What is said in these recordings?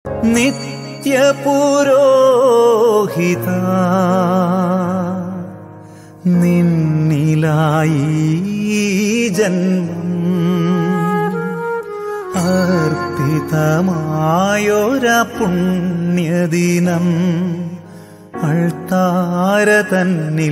നിത്യപുരോഹിത നിന്നിലായി ഈ ജന്മം അർപ്പിതമായൊര പുണ്യദിനം അൾത്താര തന്നിൽ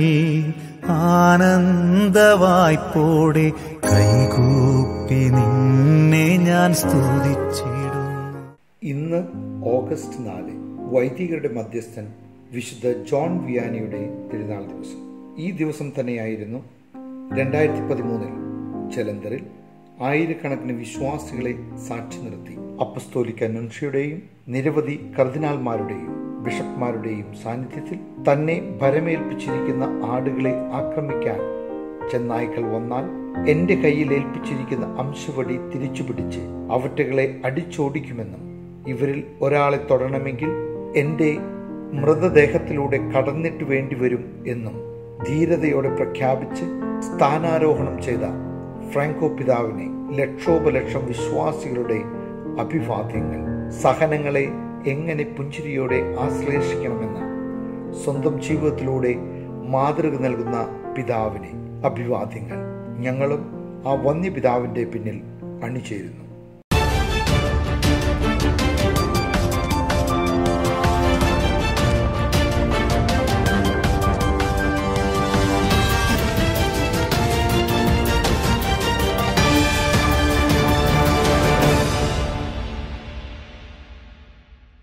ആനന്ദവായ്പോടെ കൈകൂപ്പി നിന്നെ ഞാൻ സ്തുതിച്ചിടുന്നു ഇന്ന് ഓഗസ്റ്റ് നാല് വൈദികരുടെ മധ്യസ്ഥൻ വിശുദ്ധ ജോൺ വിയാനിയുടെ തിരുനാൾ ദിവസം ഈ ദിവസം തന്നെയായിരുന്നു രണ്ടായിരത്തി പതിമൂന്നിൽ ജലന്ധറിൽ ആയിരക്കണക്കിന് വിശ്വാസികളെ സാക്ഷി നിർത്തി അപ്പസ്തോലിക്ക നൻഷിയുടെയും നിരവധി കർദിനാൾമാരുടെയും ബിഷപ്പ്മാരുടെയും സാന്നിധ്യത്തിൽ തന്നെ ഭരമേൽപ്പിച്ചിരിക്കുന്ന ആടുകളെ ആക്രമിക്കാൻ ചെന്നായ്ക്കൾ വന്നാൽ എന്റെ കയ്യിൽ ഏൽപ്പിച്ചിരിക്കുന്ന അംശവടി തിരിച്ചുപിടിച്ച് അവറ്റകളെ അടിച്ചോടിക്കുമെന്നും ഇവരിൽ ഒരാളെ തൊടണമെങ്കിൽ എന്റെ മൃതദേഹത്തിലൂടെ കടന്നിട്ട് വേണ്ടിവരും എന്നും ധീരതയോടെ പ്രഖ്യാപിച്ച് സ്ഥാനാരോഹണം ചെയ്ത ഫ്രാങ്കോ പിതാവിനെ ലക്ഷോപലക്ഷം വിശ്വാസികളുടെ അഭിവാദ്യങ്ങൾ സഹനങ്ങളെ എങ്ങനെ പുഞ്ചിരിയോടെ ആശ്ലേഷിക്കണമെന്ന് സ്വന്തം ജീവിതത്തിലൂടെ മാതൃക നൽകുന്ന പിതാവിനെ അഭിവാദ്യങ്ങൾ ഞങ്ങളും ആ വന്യപിതാവിന്റെ പിന്നിൽ അണിചേരുന്നു